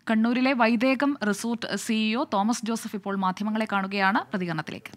കണ്ണൂരിലെ വൈദേകം resort CEO Thomas Joseph ഇപ്പോൾ മാധ്യമങ്ങളെ കാണുകയാണ് പ്രതികരണത്തിലേക്ക്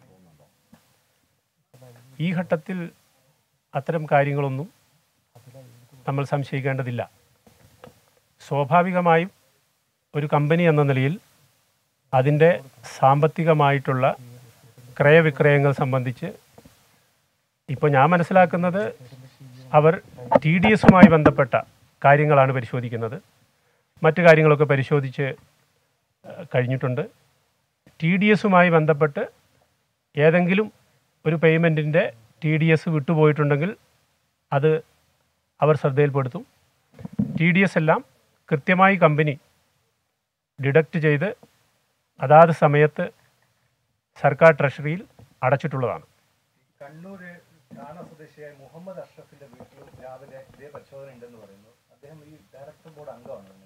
ഈ ഘട്ടത്തിൽ അത്തരം കാര്യങ്ങളൊന്നും നമ്മൾ സംശയിക്കേണ്ടതില്ല സ്വാഭാവികമായും ഒരു കമ്പനി എന്ന നിലയിൽ അതിൻ്റെ സാമ്പത്തികമായിട്ടുള്ള ക്രയവിക്രയങ്ങൾ സംബന്ധിച്ച് ഇപ്പോൾ ഞാൻ മനസ്സിലാക്കുന്നത് അവർ ടി ഡി എസുമായി ബന്ധപ്പെട്ട കാര്യങ്ങളാണ് പരിശോധിക്കുന്നത് മറ്റു കാര്യങ്ങളൊക്കെ പരിശോധിച്ച് ഏഹ്, കഴിഞ്ഞിട്ടുണ്ട് ടി ഡി എസുമായി ബന്ധപ്പെട്ട് ഏതെങ്കിലും ഒരു പേയ്മെൻറ്റിൻ്റെ ടി ഡി എസ് വിട്ടുപോയിട്ടുണ്ടെങ്കിൽ അത് അവർ ശ്രദ്ധയിൽപ്പെടുത്തും ടി ഡി എസ് എല്ലാം കൃത്യമായി കമ്പനി ഡിഡക്റ്റ് ചെയ്ത് അതാത് സമയത്ത് സർക്കാർ ട്രഷറിയിൽ അടച്ചിട്ടുള്ളതാണ് കണ്ണൂർ ഠാണ സ്വദേശിയായ മുഹമ്മദ് അഷ്റഫിന്റെ വീട്ടിലും രാവിലെ ഇതേ പരിശോധന ഉണ്ടെന്ന് പറയുന്നു അദ്ദേഹം ഈ ഡയറക്ടർ ബോർഡ് അംഗമാണ് ഇന്നലെ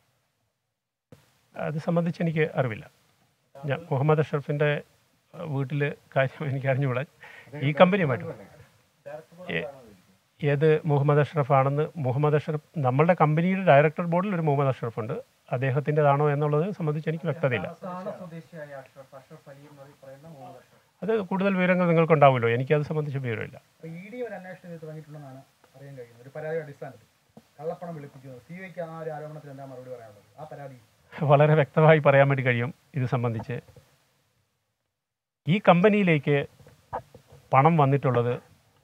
അത് സംബന്ധിച്ച് എനിക്ക് അറിവില്ല ഞാൻ മുഹമ്മദ് അഷ്റഫിൻ്റെ വീട്ടിൽ കാര്യം എനിക്ക് അറിഞ്ഞുകൂടാ ഈ കമ്പനിയുമായിട്ട് ഏ- ഏത് മുഹമ്മദ് അഷ്റഫ് ആണെന്ന് മുഹമ്മദ് അഷ്റഫ് നമ്മളുടെ കമ്പനിയുടെ ഡയറക്ടർ ബോർഡിൽ ഒരു മുഹമ്മദ് അഷ്റഫ് ഉണ്ട് അദ്ദേഹത്തിൻ്റെതാണോ എന്നുള്ളത് സംബന്ധിച്ച് എനിക്ക് വ്യക്തതയില്ല ഠാണ സ്വദേശിയായ അഷ്റഫ് അഷ്റഫ് അലി എന്ന് പറയുന്ന മുഹമ്മദ് അഷ്റഫ് അത് കൂടുതൽ വിവരങ്ങൾ നിങ്ങൾക്കുണ്ടാവുമല്ലോ എനിക്കത് സംബന്ധിച്ച് വിവരമില്ല അപ്പോൾ ഇ ഡി ഒരു അന്വേഷണം ഇത് തുടങ്ങിയിട്ടുണ്ടെന്നാണ് അറിയാൻ കഴിയുന്നത് ഒരു പരാതി അടിസ്ഥാനത്തിൽ കള്ളപ്പണം വെളുപ്പിക്കുന്നത് സി ഐക്ക് ആ ഒരു ആരോപണത്തിൽ എന്താ മറുപടി പറയാനുള്ളത് ആ പരാതി വളരെ വ്യക്തമായി പറയാൻ വേണ്ടി കഴിയും ഇത് സംബന്ധിച്ച് ഈ കമ്പനിയിലേക്ക് പണം വന്നിട്ടുള്ളത്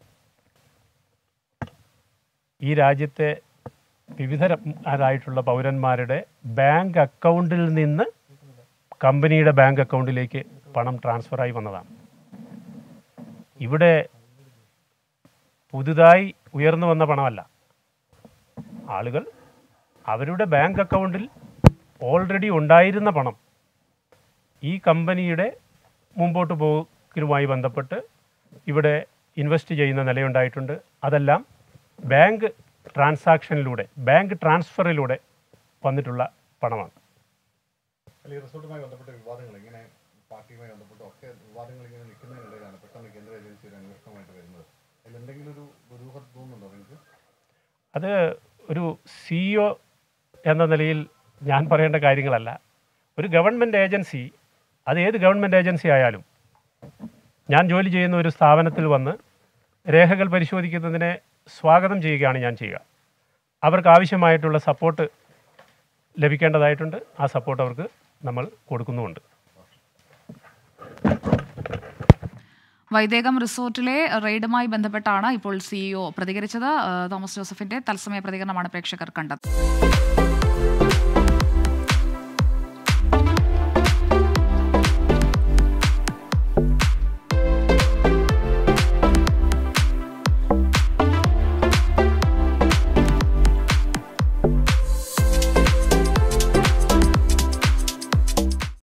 ഈ രാജ്യത്തെ വിവിധരായിട്ടുള്ള പൗരന്മാരുടെ ബാങ്ക് അക്കൗണ്ടിൽ നിന്ന് കമ്പനിയുടെ ബാങ്ക് അക്കൗണ്ടിലേക്ക് പണം ട്രാൻസ്ഫറായി വന്നതാണ് ഇവിടെ പുതുതായി ഉയർന്നു വന്ന പണമല്ല ആളുകൾ അവരുടെ ബാങ്ക് അക്കൗണ്ടിൽ ഓൾറെഡി ഉണ്ടായിരുന്ന പണം ഈ കമ്പനിയുടെ മുമ്പോട്ട് പോക്കിനുമായി ബന്ധപ്പെട്ട് ഇവിടെ ഇൻവെസ്റ്റ് ചെയ്യുന്ന നിലയുണ്ടായിട്ടുണ്ട് അതെല്ലാം ബാങ്ക് ട്രാൻസാക്ഷനിലൂടെ ബാങ്ക് ട്രാൻസ്ഫറിലൂടെ വന്നിട്ടുള്ള പണമാണ് അല്ല ഈ റിസോർട്ടുമായി ബന്ധപ്പെട്ട വിവാദങ്ങൾ ഇങ്ങനെ പാർട്ടിയുമായി ബന്ധപ്പെട്ട ഒക്കെ വിവാദങ്ങൾ ഇങ്ങനെ നിൽക്കുന്നതിനിടയിലാണ് പെട്ടെന്ന് കേന്ദ്ര ഏജൻസി ഒരു അന്വേഷണമായിട്ട് വരുന്നത് അതിൽ എന്തെങ്കിലും ഒരു ദുരൂഹത തോന്നുന്നുണ്ടോ നിങ്ങൾക്ക് അത് ഒരു സിഇഒ എന്ന നിലയിൽ ഞാൻ പറയേണ്ട കാര്യങ്ങളല്ല ഒരു ഗവൺമെൻറ് ഏജൻസി അത് ഏത് ഗവൺമെൻറ് ഏജൻസി ആയാലും ഞാൻ ജോലി ചെയ്യുന്ന ഒരു സ്ഥാപനത്തിൽ വന്ന് രേഖകൾ പരിശോധിക്കുന്നതിനെ സ്വാഗതം ചെയ്യുകയാണ് ഞാൻ ചെയ്യുക അവർക്ക് ആവശ്യമായിട്ടുള്ള സപ്പോർട്ട് ലഭിക്കേണ്ടതായിട്ടുണ്ട് ആ സപ്പോർട്ട് അവർക്ക് നമ്മൾ കൊടുക്കുന്നുമുണ്ട് വൈദേകം റിസോർട്ടിലെ റെയ്ഡുമായി ബന്ധപ്പെട്ടാണ് ഇപ്പോൾ സിഇഒ പ്രതികരിച്ചത് ഏഹ് തോമസ് ജോസഫിന്റെ തത്സമയ പ്രതികരണമാണ് പ്രേക്ഷകർ കണ്ടത്